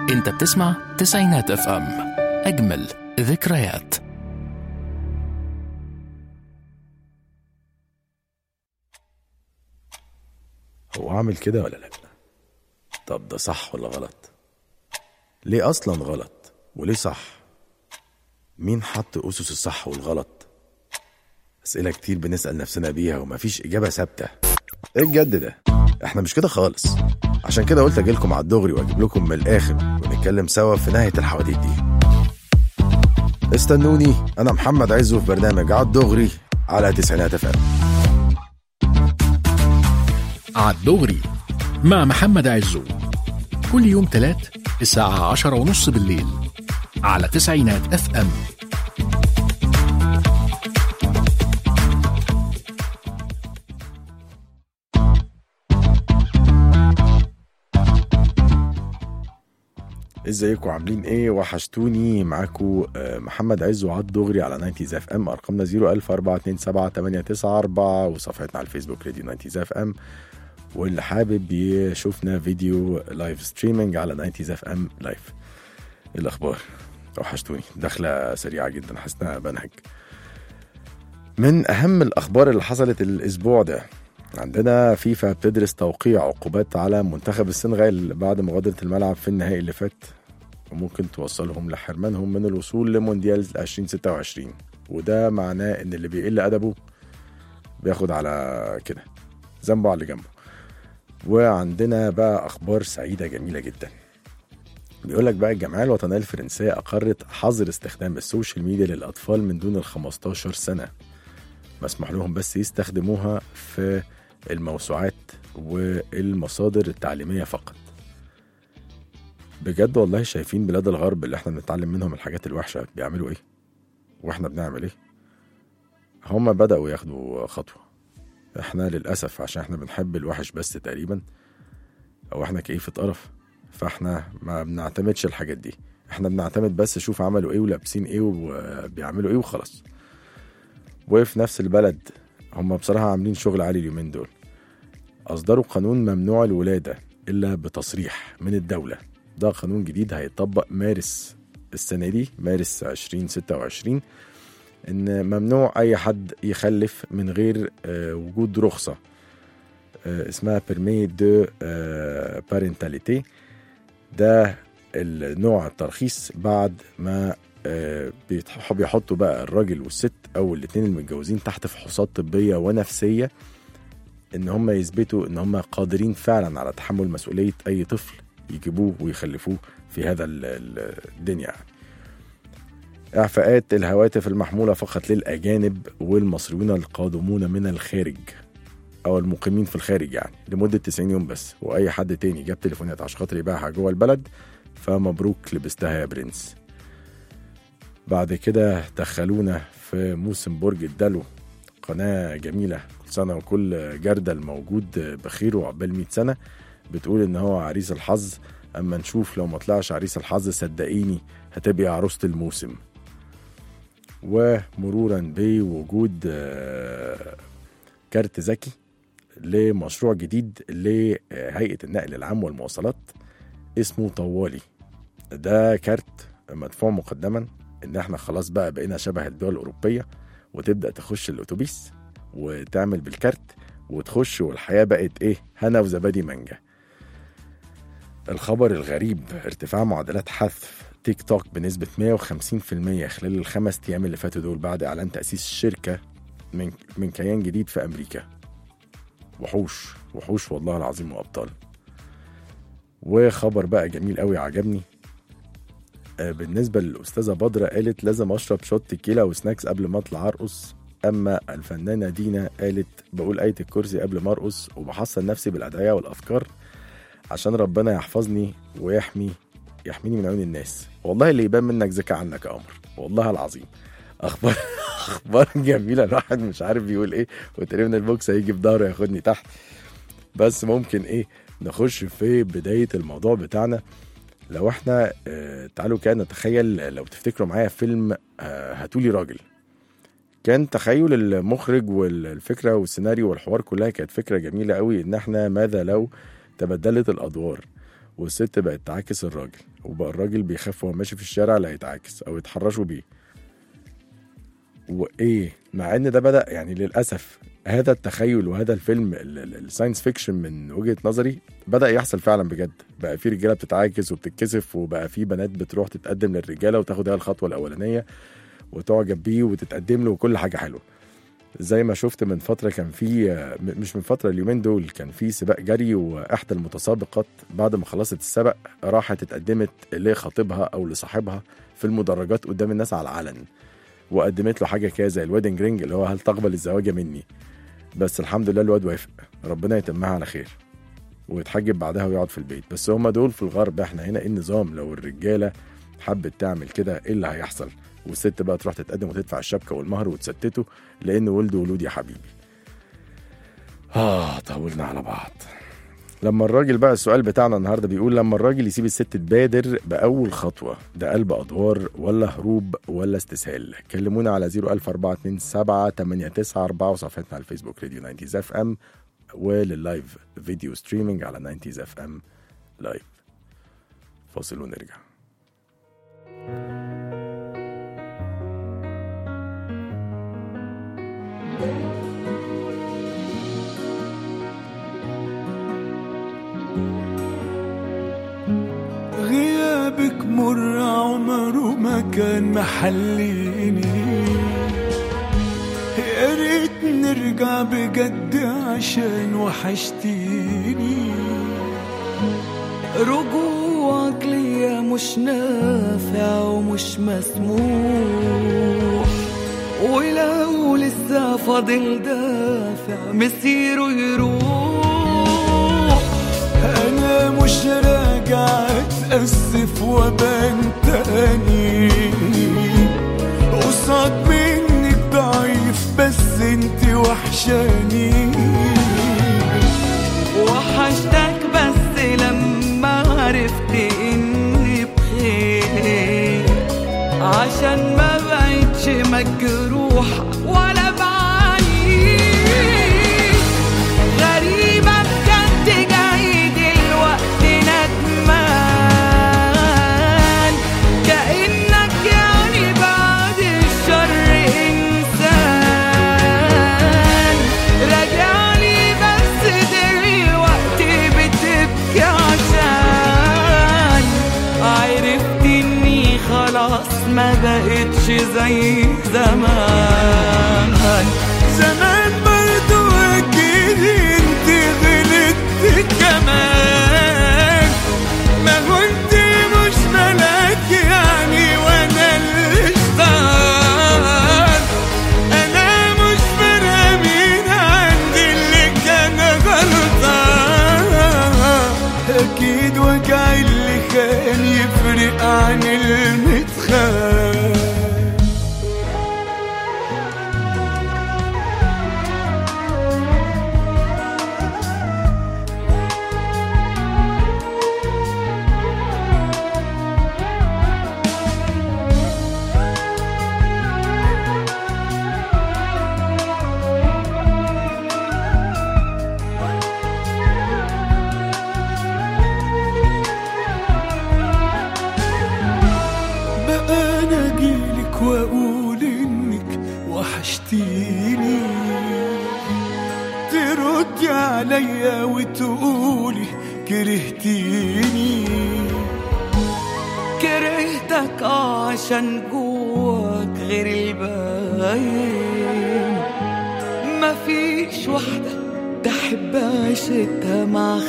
انت بتسمع تسعينات اف ام اجمل ذكريات هو عامل كده ولا لا طب ده صح ولا غلط ليه اصلا غلط وليه صح مين حط اسس الصح والغلط اسئله كتير بنسال نفسنا بيها ومفيش اجابه ثابته ايه الجد ده احنا مش كده خالص عشان كده قلت اجيلكم على الدغري واجيب لكم من الاخر ونتكلم سوا في نهايه الحواديت دي استنوني انا محمد عزو في برنامج على الدغري على تسعينات اف ام عالدغري مع محمد عزو كل يوم تلات الساعة عشرة ونص بالليل على تسعينات اف ام ازيكم عاملين ايه وحشتوني معاكم آه، محمد عز وعد دغري على 90 اف ام ارقامنا 014278994 وصفحتنا على الفيسبوك راديو 90 اف ام واللي حابب يشوفنا فيديو لايف ستريمينج على 90 اف ام لايف إيه الاخبار وحشتوني دخله سريعه جدا حاسسها بنهج من اهم الاخبار اللي حصلت الاسبوع ده عندنا فيفا بتدرس توقيع عقوبات على منتخب السنغال بعد مغادرة الملعب في النهائي اللي فات وممكن توصلهم لحرمانهم من الوصول لمونديال 2026 وده معناه ان اللي بيقل ادبه بياخد على كده ذنبه على اللي جنبه وعندنا بقى اخبار سعيده جميله جدا بيقول لك بقى الجمعيه الوطنيه الفرنسيه اقرت حظر استخدام السوشيال ميديا للاطفال من دون ال 15 سنه مسموح لهم بس يستخدموها في الموسوعات والمصادر التعليميه فقط بجد والله شايفين بلاد الغرب اللي احنا بنتعلم منهم الحاجات الوحشه بيعملوا ايه واحنا بنعمل ايه هما بدأوا ياخدوا خطوة احنا للأسف عشان احنا بنحب الوحش بس تقريبا او احنا كيفة قرف فاحنا ما بنعتمدش الحاجات دي احنا بنعتمد بس شوف عملوا ايه ولابسين ايه وبيعملوا ايه وخلاص وفي نفس البلد هم بصراحة عاملين شغل عالي اليومين دول أصدروا قانون ممنوع الولادة إلا بتصريح من الدولة ده قانون جديد هيطبق مارس السنة دي مارس 2026 إن ممنوع أي حد يخلف من غير آه، وجود رخصة آه، اسمها بيرمي دو بارنتاليتي ده النوع الترخيص بعد ما آه، بيتح- بيحطوا بقى الراجل والست او الاتنين المتجوزين تحت فحوصات طبيه ونفسيه ان هم يثبتوا ان هم قادرين فعلا على تحمل مسؤوليه اي طفل يجيبوه ويخلفوه في هذا ال- ال- الدنيا يعني. اعفاءات الهواتف المحموله فقط للاجانب والمصريون القادمون من الخارج او المقيمين في الخارج يعني لمده 90 يوم بس واي حد تاني جاب تليفونات عشان خاطر يبيعها جوه البلد فمبروك لبستها يا برنس بعد كده دخلونا في موسم برج الدلو قناة جميلة كل سنة وكل جردل موجود بخير وعقبال 100 سنة بتقول إن هو عريس الحظ أما نشوف لو ما طلعش عريس الحظ صدقيني هتبقي عروسة الموسم ومرورا بوجود آه، كارت ذكي لمشروع جديد لهيئة النقل العام والمواصلات اسمه طوالي ده كارت مدفوع مقدما ان احنا خلاص بقى بقينا شبه الدول الاوروبيه وتبدا تخش الاتوبيس وتعمل بالكارت وتخش والحياه بقت ايه هنا وزبادي مانجا الخبر الغريب ارتفاع معدلات حذف تيك توك بنسبة 150% خلال الخمس أيام اللي فاتوا دول بعد إعلان تأسيس شركة من من كيان جديد في أمريكا وحوش وحوش والله العظيم وأبطال وخبر بقى جميل قوي عجبني آه، بالنسبة للأستاذة بدرة قالت لازم أشرب شوت تكيلا وسناكس قبل ما أطلع أرقص أما الفنانة دينا قالت بقول آية الكرسي قبل ما أرقص وبحصن نفسي بالأدعية والأفكار عشان ربنا يحفظني ويحمي يحميني من عيون الناس والله اللي يبان منك ذكي عنك يا قمر والله العظيم أخبار أخبار جميلة الواحد مش عارف بيقول إيه وتقريبا البوكس هيجي في ظهره ياخدني تحت بس ممكن إيه نخش في بداية الموضوع بتاعنا لو احنا اه تعالوا كده نتخيل لو تفتكروا معايا فيلم اه هاتولي راجل كان تخيل المخرج والفكره والسيناريو والحوار كلها كانت فكره جميله قوي ان احنا ماذا لو تبدلت الادوار والست بقت تعاكس الراجل وبقى الراجل بيخاف وهو ماشي في الشارع لا يتعاكس او يتحرشوا بيه وايه مع ان ده بدا يعني للاسف هذا التخيل وهذا الفيلم ال- ال- الساينس فيكشن من وجهه نظري بدا يحصل فعلا بجد بقى في رجاله بتتعاكس وبتتكسف وبقى في بنات بتروح تتقدم للرجاله وتاخد هي الخطوه الاولانيه وتعجب بيه وتتقدم له وكل حاجه حلوه زي ما شفت من فتره كان في م- مش من فتره اليومين دول كان في سباق جري واحدى المتسابقات بعد ما خلصت السبق راحت اتقدمت لخطيبها او لصاحبها في المدرجات قدام الناس على العلن وقدمت له حاجه كده زي الويدنج رينج اللي هو هل تقبل الزواج مني بس الحمد لله الواد وافق ربنا يتمها على خير ويتحجب بعدها ويقعد في البيت بس هما دول في الغرب احنا هنا ايه النظام لو الرجاله حبت تعمل كده ايه اللي هيحصل والست بقى تروح تتقدم وتدفع الشبكه والمهر وتستته لان ولد ولود يا حبيبي اه طولنا على بعض لما الراجل بقى السؤال بتاعنا النهارده بيقول لما الراجل يسيب الست تبادر باول خطوه ده قلب ادوار ولا هروب ولا استسهال كلمونا على 01427 894 وصفحتنا على الفيسبوك راديو 90 اف ام ولللايف فيديو ستريمينج على 90 اف ام لايف فاصل ونرجع غيابك مر عمره ما كان محليني يا ريت نرجع بجد عشان وحشتيني رجوعك ليا مش نافع ومش مسموح ولو لسه فاضل دافع مسيره يروح انا مش راجع اتاسف وابان تاني قصاد منك ضعيف بس انت وحشاني وحشتك بس لما عرفت اني بخير عشان ما بقتش مجروح ولا بعاني غريبة بجد جاي دلوقتي ندمان كأنك يعني بعد الشر إنسان راجعلي بس دلوقتي بتبكي عشان عرفت إني خلاص ما بقتش زي زمان زمان برضو أكيد انت غلطت كمان ما كنت مش ملاك يعني وانا اللي اشتغل انا مش فارقه مين عندي اللي كان غلطان اكيد وجع اللي كان يفرق عن المتخان بقى انا اجيلك واقول انك وحشتيني تردي عليا وتقولي كرهتيني كرهتك اه عشان جواك غير الباين مفيش واحدة تحب عيشتها مع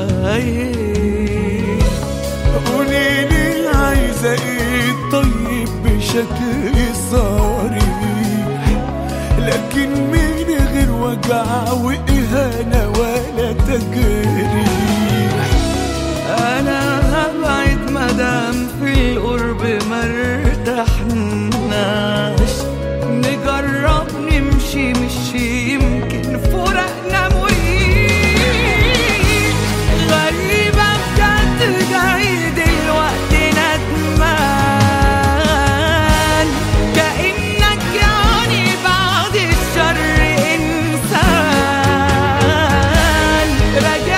خاين قوليلي عايزة ايه طيب بشكل صريح لكن من غير وجع وإهانة ولا تجريح أنا هبعد مدام في القرب مرتحناش نجرب نمشي مش يمكن فرقنا مريح غريبة بجد جاي دلوقتي ندمان كأنك يعني بعد الشر إنسان راجع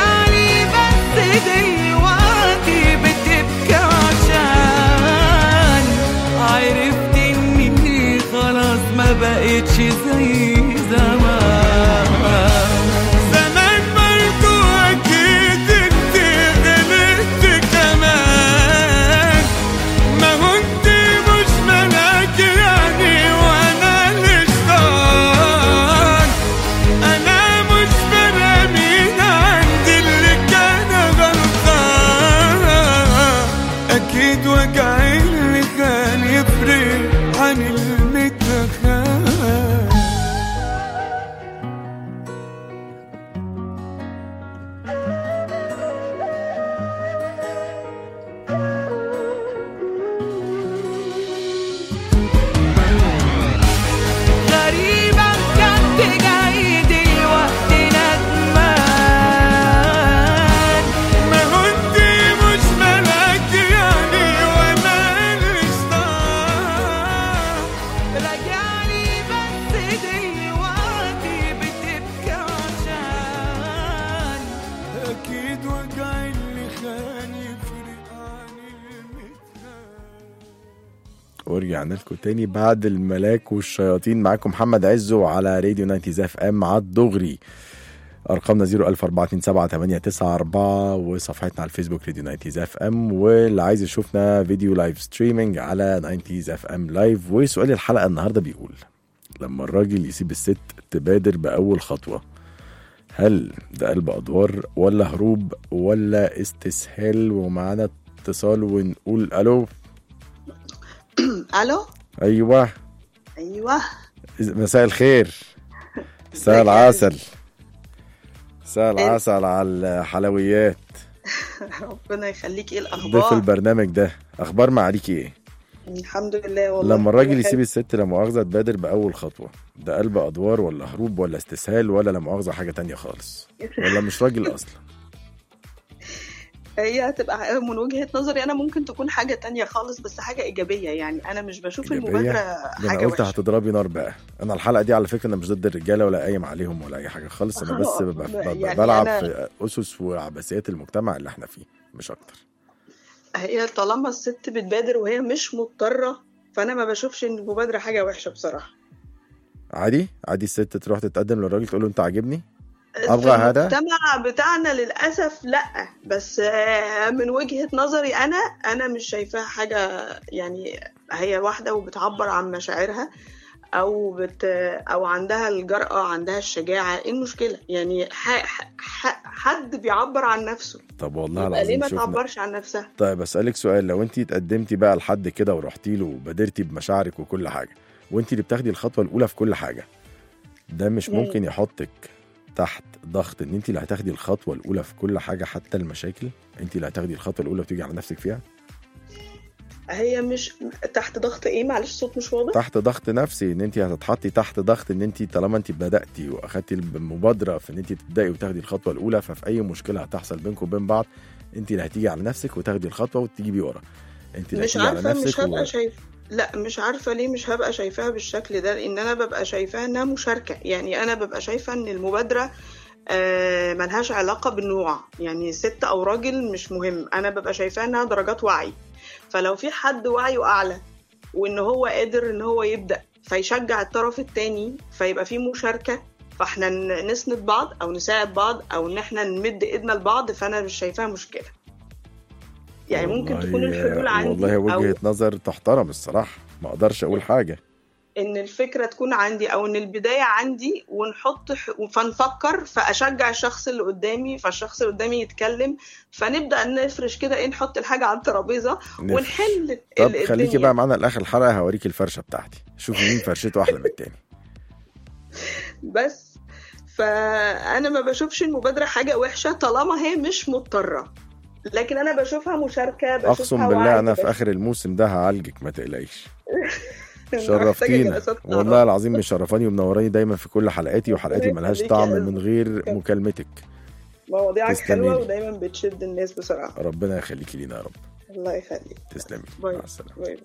ورجعنا لكم تاني بعد الملاك والشياطين معاكم محمد عزو على راديو 90 اف ام على الدغري ارقامنا 014278994 وصفحتنا على الفيسبوك راديو 90 اف ام واللي عايز يشوفنا فيديو لايف ستريمينج على 90 اف ام لايف وسؤال الحلقه النهارده بيقول لما الراجل يسيب الست تبادر باول خطوه هل ده قلب ادوار ولا هروب ولا استسهال ومعانا اتصال ونقول الو الو ايوه ايوه مساء الخير مساء ازيك يا العسل مساء العسل على الحلويات ربنا يخليك ايه ضيف الاخبار البرنامج ده اخبار معاليك ايه الحمد لله والله لما الراجل كله يسيب حلو. الست لا مؤاخذه تبادر باول خطوه ده قلب ادوار ولا هروب ولا استسهال ولا لا مؤاخذه حاجه تانية خالص ولا مش راجل اصلا هي هتبقى من وجهة نظري انا ممكن تكون حاجة تانية خالص بس حاجة ايجابية يعني انا مش بشوف إيجابية؟ المبادرة ده انا حاجة قلت وحشة هتضربي نار بقى انا الحلقه دي على فكره انا مش ضد الرجاله ولا قايم عليهم ولا اي حاجه خالص انا بس ببقى ببقى يعني بلعب أنا- في اسس وعبثيات المجتمع اللي احنا فيه مش اكتر هي طالما الست بتبادر وهي مش مضطرة فانا ما بشوفش ان المبادرة حاجة وحشة بصراحة عادي عادي الست تروح تتقدم للراجل تقول له انت عاجبني في أبغى هذا؟ المجتمع بتاعنا للأسف لأ بس آه، من وجهة نظري أنا أنا مش شايفاها حاجة يعني هي واحدة وبتعبر عن مشاعرها أو بت أو عندها الجرأة عندها الشجاعة إيه المشكلة يعني ح... ح... حد بيعبر عن نفسه طب والله يبقى ليه العظيم ما شفنا تعبرش عن نفسها طيب اسالك سؤال لو انت اتقدمتي بقى لحد كده ورحتي له وبادرتي بمشاعرك وكل حاجه وانت اللي بتاخدي الخطوه الاولى في كل حاجه ده مش مم. ممكن يحطك تحت ضغط ان انت اللي هتاخدي الخطوه الاولى في كل حاجه حتى المشاكل انت اللي هتاخدي الخطوه الاولى وتيجي على نفسك فيها هي مش تحت ضغط إيه معلش صوت مش واضح تحت ضغط نفسي ان انت هتتحطي تحت ضغط ان انت طالما انت بداتي واخدتي المبادره في ان انت تبداي وتاخدي الخطوه الاولى ففي اي مشكله هتحصل بينكم وبين بعض انت اللي هتيجي على نفسك وتاخدي الخطوه وتجيبي ورا انت اللي مش هتيجي على عارفة نفسك مش و... هبقى شايف لا مش عارفة ليه مش هبقى شايفاها بالشكل ده لأن أنا ببقى شايفاها إنها مشاركة يعني أنا ببقى شايفة إن المبادرة آه، ملهاش علاقة بالنوع يعني ست أو راجل مش مهم أنا ببقى شايفاها إنها درجات وعي فلو في حد وعيه أعلى وإن هو قادر إن هو يبدأ فيشجع الطرف التاني فيبقى في مشاركة فاحنا ن- نسند بعض او نساعد بعض او ان احنا نمد ايدنا لبعض فانا مش شايفاها مشكله يعني ممكن والله- تكون الحلول عندي والله او وجهه نظر تحترم الصراحه ما اقدرش اقول حاجه ان الفكره تكون عندي او ان البدايه عندي ونحط ح... فنفكر فاشجع الشخص اللي قدامي فالشخص اللي قدامي يتكلم فنبدا نفرش كده ايه نحط الحاجه على الترابيزه نف- ونحل طب ال- خليكي الدنيا. بقى معانا لاخر الحلقه هوريكي الفرشه بتاعتي شوفي مين فرشته احلى من التاني بس فانا ما بشوفش المبادره حاجه وحشه طالما هي مش مضطره لكن انا بشوفها مشاركه بشوفها اقسم بالله وعي، انا في بس- اخر الموسم ده هعالجك ما تقلقيش محتاجة شرفتينا جلسات والله العظيم مشرفاني ومنوراني دايما في كل حلقاتي وحلقاتي ربنا ملهاش يخليك طعم يا من غير مكالمتك مواضيعك تسلمي حلوه لي. ودايما بتشد الناس بصراحه ربنا يخليكي لينا يا رب الله يخليك تسلمي باي. مع السلامه باي باي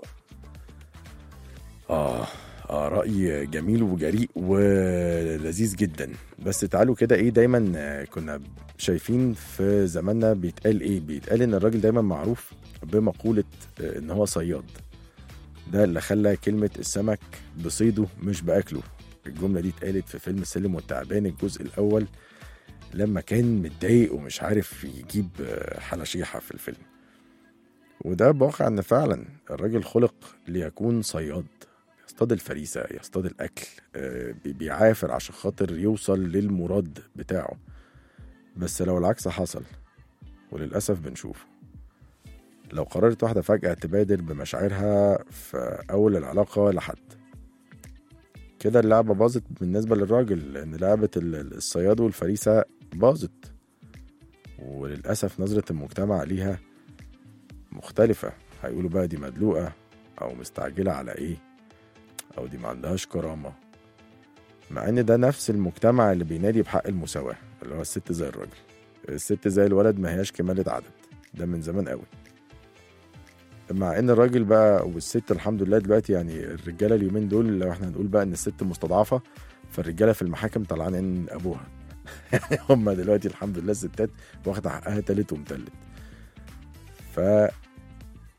آه آه رأي جميل وجريء ولذيذ جدا بس تعالوا كده إيه دايما آه، كنا شايفين في زماننا بيتقال إيه بيتقال إن الراجل دايما معروف بمقولة آه، إن هو صياد ده اللي خلى كلمة السمك بصيده مش بأكله الجملة دي اتقالت في فيلم السلم والتعبان الجزء الأول لما كان متضايق ومش عارف يجيب آه، حلاشيحة في الفيلم وده بواقع ان فعلا الراجل خلق ليكون صياد يصطاد الفريسة يصطاد الأكل آه، بي- بيعافر عشان خاطر يوصل للمراد بتاعه بس لو العكس حصل وللأسف بنشوفه لو قررت واحدة فجأة تبادر بمشاعرها في أول العلاقة لحد كده اللعبة باظت بالنسبة للراجل لأن لعبة ال- الصياد والفريسة باظت وللأسف نظرة المجتمع ليها مختلفة هيقولوا بقى دي مدلوقة أو مستعجلة على إيه أو دي ما عندهاش كرامة مع إن ده نفس المجتمع اللي بينادي بحق المساواة اللي هو الست زي الراجل الست زي الولد ما هياش كمالة عدد ده من زمان قوي مع ان الراجل بقى والست الحمد لله دلوقتي يعني الرجاله اليومين دول لو احنا هنقول بقى ان الست مستضعفه فالرجاله في المحاكم طالعين ان ابوها يعني هم دلوقتي الحمد لله الستات واخده حقها تالت ومتلت ف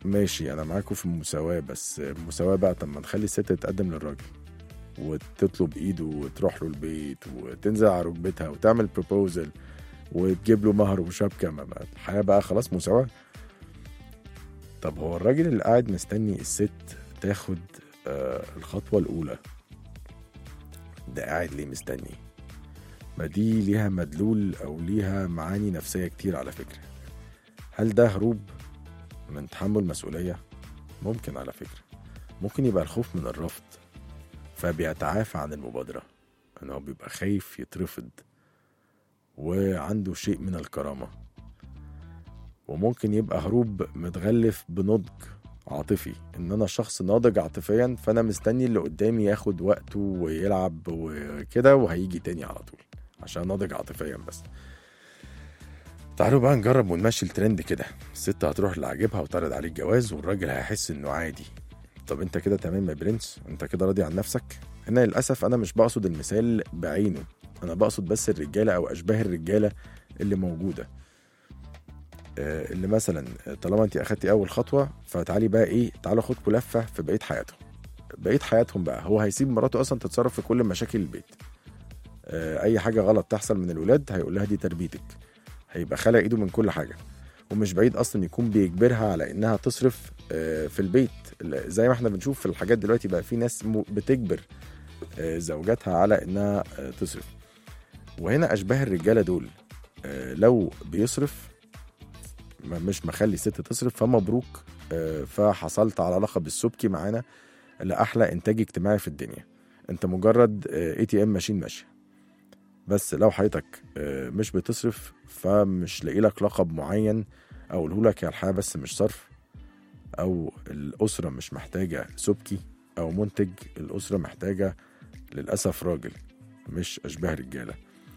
ماشي انا معاكم في المساواه بس المساواه بقى طب ما نخلي الست تتقدم للراجل وتطلب ايده وتروح له البيت وتنزل على ركبتها وتعمل بروبوزل وتجيب له مهر وشبكه ما ما الحياه بقى خلاص مساواه طب هو الراجل اللي قاعد مستني الست تاخد آه الخطوه الاولى ده قاعد ليه مستني ما دي ليها مدلول او ليها معاني نفسيه كتير على فكره هل ده هروب من تحمل مسؤوليه ممكن على فكره ممكن يبقى الخوف من الرفض فبيتعافى عن المبادره ان هو بيبقى خايف يترفض وعنده شيء من الكرامه وممكن يبقى هروب متغلف بنضج عاطفي ان انا شخص ناضج عاطفيا فانا مستني اللي قدامي ياخد وقته ويلعب وكده وهيجي تاني على طول عشان ناضج عاطفيا بس تعالوا بقى نجرب ونمشي الترند كده الست هتروح اللي عاجبها وتعرض عليه الجواز والراجل هيحس انه عادي طب انت كده تمام يا برنس انت كده راضي عن نفسك هنا للاسف انا مش بقصد المثال بعينه انا بقصد بس الرجاله او اشباه الرجاله اللي موجوده آه، اللي مثلا طالما انت اخدتي اول خطوه فتعالي بقى ايه تعالوا خدكوا لفه في بقيه حياتهم بقيه حياتهم بقى هو هيسيب مراته اصلا تتصرف في كل مشاكل البيت آه، اي حاجه غلط تحصل من الولاد هيقول لها دي تربيتك هيبقى خلق ايده من كل حاجه ومش بعيد اصلا يكون بيجبرها على انها تصرف آه، في البيت زي ما احنا بنشوف في الحاجات دلوقتي بقى في ناس م- بتجبر آه، زوجاتها على انها آه، تصرف وهنا اشباه الرجاله دول آه، لو بيصرف ما- مش مخلي الست تصرف فمبروك آه، فحصلت على لقب السبكي معانا لاحلى انتاج اجتماعي في الدنيا انت مجرد اي تي ام ماشين ماشيه بس لو حضرتك آه، مش بتصرف فمش لاقي لك لقب معين اقوله لك يا الحياه بس مش صرف او الاسره مش محتاجه سبكي او منتج الاسره محتاجه للاسف راجل مش اشباه رجاله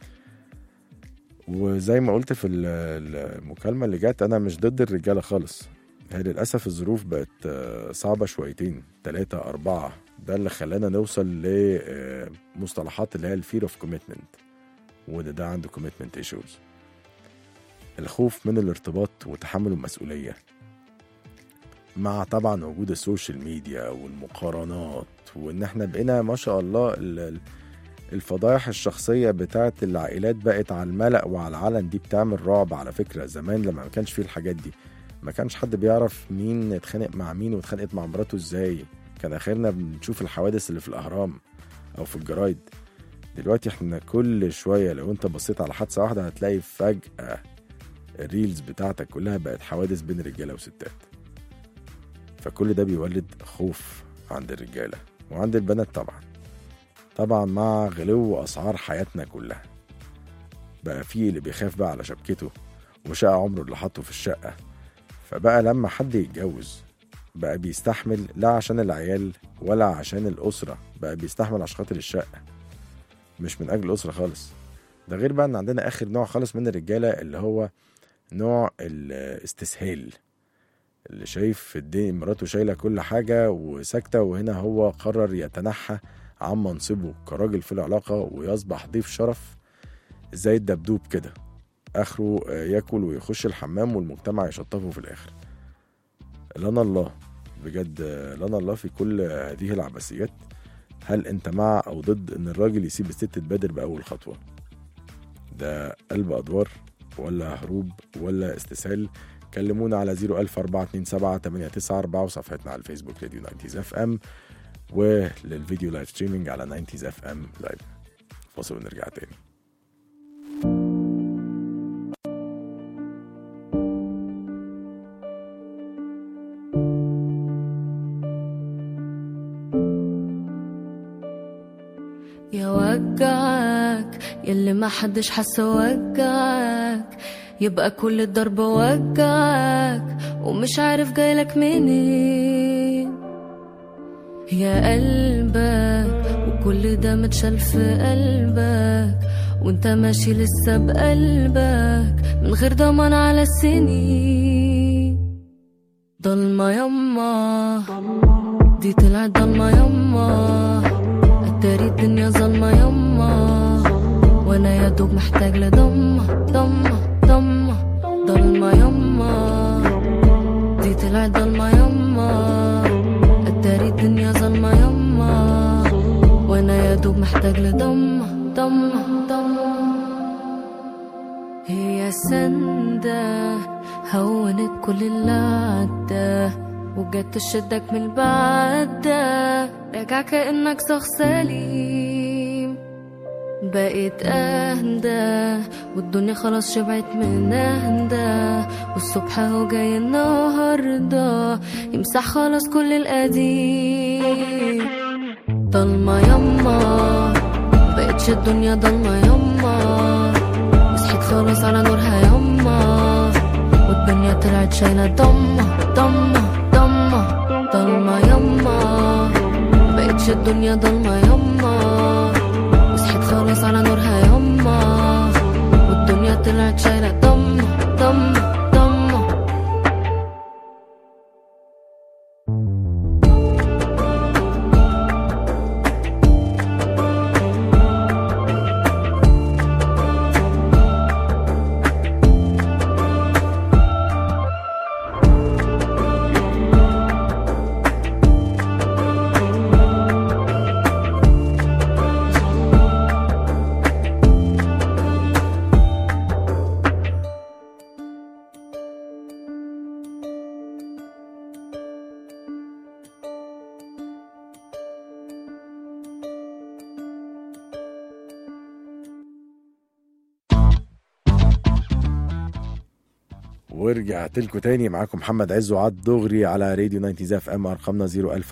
وزي ما قلت في ال- المكالمه اللي جت انا مش ضد الرجاله خالص هي للاسف الظروف بقت آه، صعبه شويتين ثلاثة أربعة ده اللي خلانا نوصل لمصطلحات اللي هي الفير اوف كوميتمنت وده ده عنده كوميتمنت ايشوز الخوف من الارتباط وتحمل المسؤولية مع طبعا وجود السوشيال ميديا والمقارنات وان احنا بقينا ما شاء الله ال- ال- الفضايح الشخصية بتاعت العائلات بقت على الملأ وعلى العلن دي بتعمل رعب على فكرة زمان لما ما كانش فيه الحاجات دي ما كانش حد بيعرف مين اتخانق مع مين واتخانقت مع مراته ازاي كان اخرنا بنشوف الحوادث اللي في الاهرام او في الجرايد دلوقتي احنا كل شويه لو انت بصيت على حادثه واحده هتلاقي فجاه الريلز بتاعتك كلها بقت حوادث بين رجاله وستات فكل ده بيولد خوف عند الرجاله وعند البنات طبعا طبعا مع غلو اسعار حياتنا كلها بقى في اللي بيخاف بقى على شبكته وشقى عمره اللي حطه في الشقه فبقى لما حد يتجوز بقى بيستحمل لا عشان العيال ولا عشان الأسرة بقى بيستحمل عشان خاطر الشقة مش من أجل الأسرة خالص ده غير بقى إن عندنا آخر نوع خالص من الرجالة اللي هو نوع الاستسهال اللي شايف في الدين مراته شايلة كل حاجة وساكتة وهنا هو قرر يتنحى عن منصبه كراجل في العلاقة ويصبح ضيف شرف زي الدبدوب كده اخره آه، ياكل ويخش الحمام والمجتمع يشطفه في الاخر لنا الله بجد آه، لنا الله في كل هذه العبثيات هل انت مع او ضد ان الراجل يسيب الست تبادر باول خطوه ده قلب ادوار ولا هروب ولا استسهال كلمونا على 00427 وصفحتنا على الفيسبوك راديو 90 اف ام وللفيديو لايف ستريمينج على 90 اف ام لايف فاصل ونرجع تاني يا وجعك يلي ما حدش حس وجعك يبقى كل الضرب وجعك ومش عارف جايلك منين يا قلبك وكل ده متشال في قلبك وانت ماشي لسه بقلبك من غير ضمان على السنين ضلمة يما دي طلعت ضلمة يما اتاري الدنيا ظلمة يما وانا يا دوب محتاج لضمة ضمة ضمة ضلمة يما دي طلعت ضلمة يما سندة هونت كل اللي عدى وجت تشدك من البعدة راجع كأنك شخص سليم بقيت أهدى والدنيا خلاص شبعت من أهدى والصبح هو جاي النهاردة يمسح خلاص كل القديم ضلمة يما بقتش الدنيا ضلمة يما وصحيت خلاص على نورها يما والدنيا طلعت شايلة ضمة ضمة ضمة ضلمة يما بقتش الدنيا ضلمة يما وصحيت خلاص على نورها يما والدنيا طلعت شايلة ضمة ضمة ضمة ورجعت لكم تاني معاكم محمد عز وعد دغري على راديو 90 اف ام ارقامنا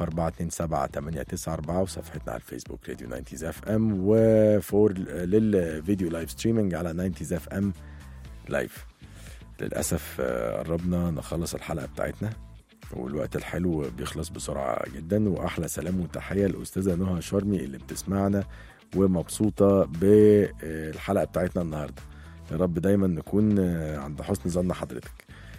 00427 وصفحتنا على الفيسبوك راديو 90 اف ام وفور للفيديو لايف ستريمينج على 90 اف ام لايف للاسف آه، قربنا نخلص الحلقه بتاعتنا والوقت الحلو بيخلص بسرعه جدا واحلى سلام وتحيه لاستاذه نهى شرمي اللي بتسمعنا ومبسوطه بالحلقه بتاعتنا النهارده يا رب دايما نكون آه، عند حسن ظن حضرتك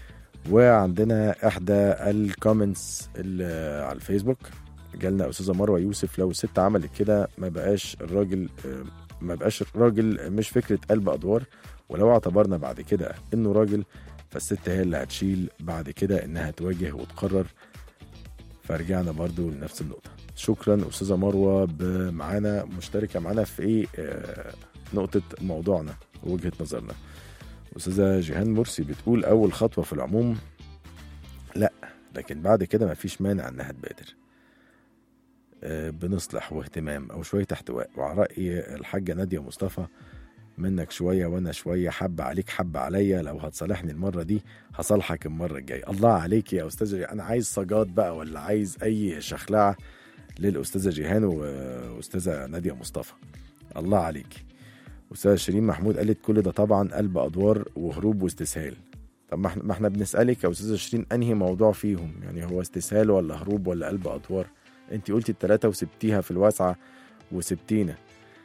وعندنا احدى الكومنتس اللي على الفيسبوك جالنا استاذه مروه يوسف لو الست عملت كده ما بقاش الراجل آه، ما بقاش راجل مش فكره قلب ادوار ولو اعتبرنا بعد كده انه راجل فالست هي اللي هتشيل بعد كده انها تواجه وتقرر فرجعنا برضو لنفس النقطه شكرا استاذه مروه ب- معانا مشتركه معانا في ايه آه، نقطه موضوعنا وجهه نظرنا استاذه جيهان مرسي بتقول اول خطوه في العموم لا لكن بعد كده مفيش مانع انها تبادر آه، بنصلح واهتمام او شويه احتواء وعلى راي الحاجه ناديه مصطفى منك شويه وانا شويه حب عليك حب عليا لو هتصالحني المره دي هصالحك المره الجايه الله عليك يا استاذه جيهان. انا عايز صاجات بقى ولا عايز اي شخلعه للاستاذه جيهان واستاذه ناديه مصطفى الله عليك استاذه شيرين محمود قالت كل ده طبعا قلب ادوار وهروب واستسهال طب ما احنا ما احنا بنسالك يا استاذه شيرين انهي موضوع فيهم يعني هو استسهال ولا هروب ولا قلب ادوار انت قلتي التلاته وسبتيها في الواسعه وسبتينا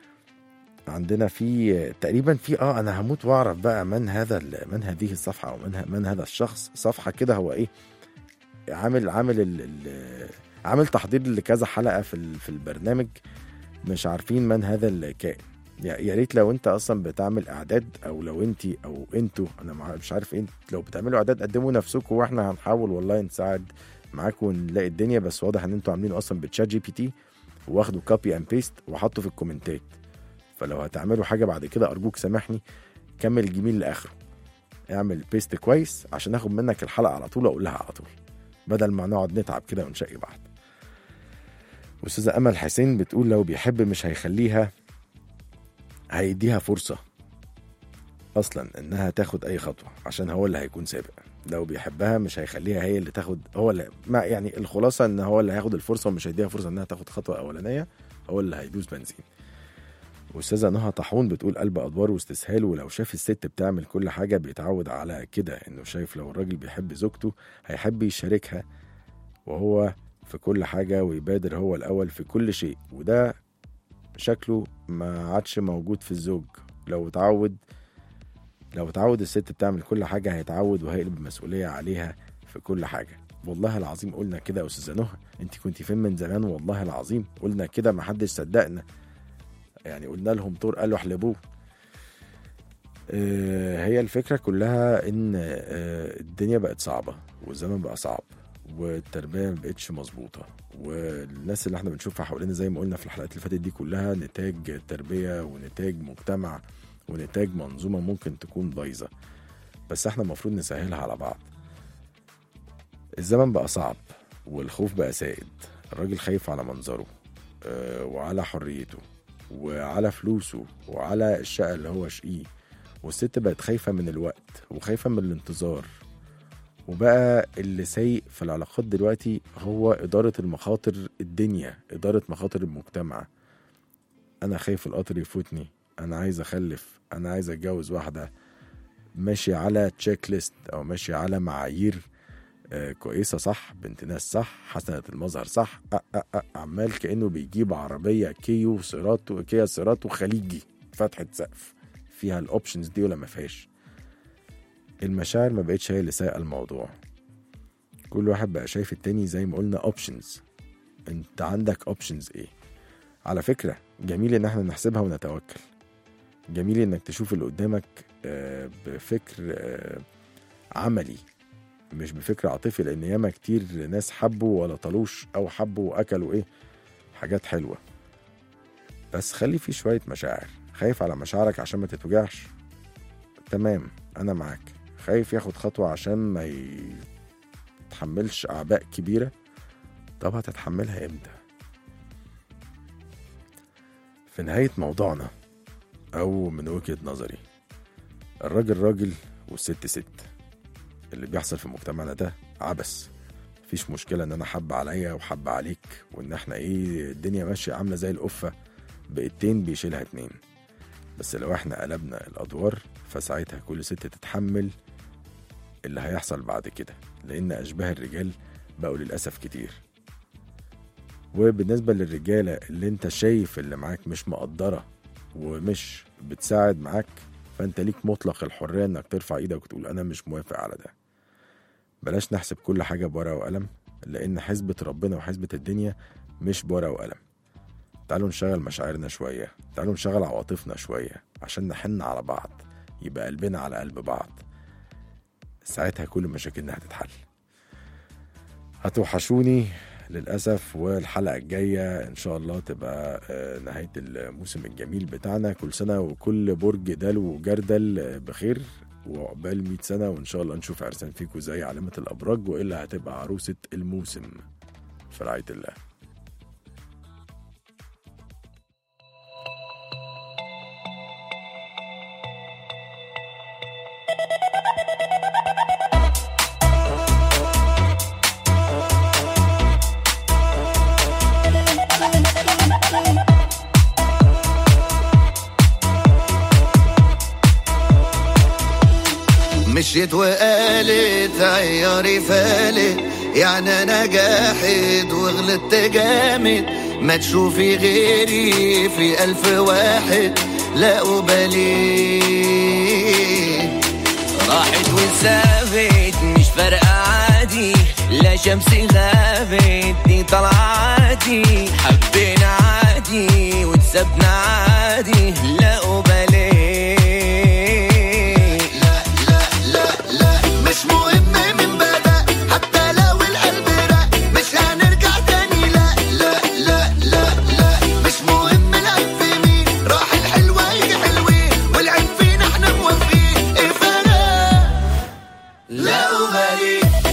عندنا في تقريبا في اه انا هموت واعرف بقى من هذا ال- من هذه الصفحه او من, ه- من هذا الشخص صفحه كده هو ايه عامل عامل ال ال عامل تحضير لكذا حلقه في ال- في البرنامج مش عارفين من هذا الكائن يا يا ريت لو انت اصلا بتعمل اعداد او لو انت او انتوا انا مع- مش عارف انت لو بتعملوا اعداد قدموا نفسكم واحنا هنحاول والله نساعد معاكم ونلاقي الدنيا بس واضح ان انتوا عاملينه اصلا بتشات جي بي تي واخدوا كوبي اند بيست وحطوا في الكومنتات فلو هتعملوا حاجه بعد كده ارجوك سامحني كمل الجميل لاخره اعمل بيست كويس عشان اخد منك الحلقه على طول واقول لها على طول بدل ما نقعد نتعب كده ونشقي بعض استاذه امل حسين بتقول لو بيحب مش هيخليها هيديها فرصه اصلا انها تاخد اي خطوه عشان هو اللي هيكون سابق لو بيحبها مش هيخليها هي اللي تاخد هو اللي ما يعني الخلاصه ان هو اللي هياخد الفرصه ومش هيديها فرصه انها تاخد خطوه اولانيه هو اللي هيدوس بنزين واستاذه نهى طاحون بتقول قلب ادوار واستسهال ولو شاف الست بتعمل كل حاجه بيتعود على كده انه شايف لو الراجل بيحب زوجته هيحب يشاركها وهو في كل حاجه ويبادر هو الاول في كل شيء وده شكله ما عادش موجود في الزوج لو اتعود لو اتعود الست بتعمل كل حاجه هيتعود وهيقلب المسؤوليه عليها في كل حاجه والله العظيم قلنا كده يا استاذه نهى انت كنت فين من زمان والله العظيم قلنا كده ما حدش صدقنا يعني قلنا لهم طور قالوا احلبوه آه، هي الفكرة كلها إن آه، الدنيا بقت صعبة والزمن بقى صعب والتربية ما بقتش مظبوطة والناس اللي احنا بنشوفها حوالينا زي ما قلنا في الحلقات اللي فاتت دي كلها نتاج تربية ونتاج مجتمع ونتاج منظومة ممكن تكون بايظة بس احنا المفروض نسهلها على بعض الزمن بقى صعب والخوف بقى سائد الراجل خايف على منظره آه، وعلى حريته وعلى فلوسه وعلى الشقة اللي هو شقيه والست بقت خايفة من الوقت وخايفة من الانتظار وبقى اللي سيء في العلاقات دلوقتي هو إدارة المخاطر الدنيا إدارة مخاطر المجتمع أنا خايف القطر يفوتني أنا عايز أخلف أنا عايز أتجوز واحدة ماشي على تشيك ليست أو ماشي على معايير آه، كويسة صح بنت ناس صح حسنة المظهر صح أ -أ -أ عمال كأنه بيجيب عربية كيو سيراتو كيا سيراتو خليجي فتحة سقف فيها الأوبشنز دي ولا ما فيهاش المشاعر ما بقتش هي اللي سايقة الموضوع كل واحد بقى شايف التاني زي ما قلنا اوبشنز انت عندك اوبشنز ايه على فكرة جميل ان احنا نحسبها ونتوكل جميل انك تشوف اللي قدامك آه، بفكر آه، عملي مش بفكر عاطفي لان ياما كتير ناس حبوا ولا طلوش او حبوا واكلوا ايه حاجات حلوة بس خلي في شوية مشاعر خايف على مشاعرك عشان ما تتوجعش تمام انا معاك خايف ياخد خطوة عشان ما يتحملش اعباء كبيرة طب هتتحملها امتى في نهاية موضوعنا او من وجهة نظري الراجل راجل والست ست اللي بيحصل في مجتمعنا ده عبث مفيش مشكلة ان انا حب عليا وحب عليك وان احنا ايه الدنيا ماشية عاملة زي القفة بقيتين بيشيلها اتنين بس لو احنا قلبنا الادوار فساعتها كل ست تتحمل اللي هيحصل بعد كده لان اشباه الرجال بقوا للاسف كتير وبالنسبه للرجاله اللي انت شايف اللي معاك مش مقدره ومش بتساعد معاك فانت ليك مطلق الحريه انك ترفع ايدك وتقول انا مش موافق على ده بلاش نحسب كل حاجه بورقه وقلم لان حسبه ربنا وحسبه الدنيا مش بورقه وقلم تعالوا نشغل مشاعرنا شوية تعالوا نشغل عواطفنا شوية عشان نحن على بعض يبقى قلبنا على قلب بعض ساعتها كل مشاكلنا هتتحل هتوحشوني للأسف والحلقة الجاية إن شاء الله تبقى آه، نهاية الموسم الجميل بتاعنا كل سنة وكل برج دلو وجردل آه، بخير وعقبال 100 سنة وإن شاء الله نشوف عرسان فيكو زي علامة الأبراج وإلا هتبقى عروسة الموسم في رعاية الله مشيت وقالت عياري فالت يعني انا جاحد وغلطت جامد ما تشوفي غيري في الف واحد لا أبالي راحت وسابت مش فارقة عادي لا شمسي غابت دي طلع عادي حبينا عادي واتسبنا عادي لا أبالي لا لا لا لا مش مهم من بدأ حتى لو القلب رق مش هنرجع تاني لا لا لا لا لا مش مهم العيب في مين راح الحلوة يجي حلوين والعيب فينا احنا موافقين ايه فرق لا أبالي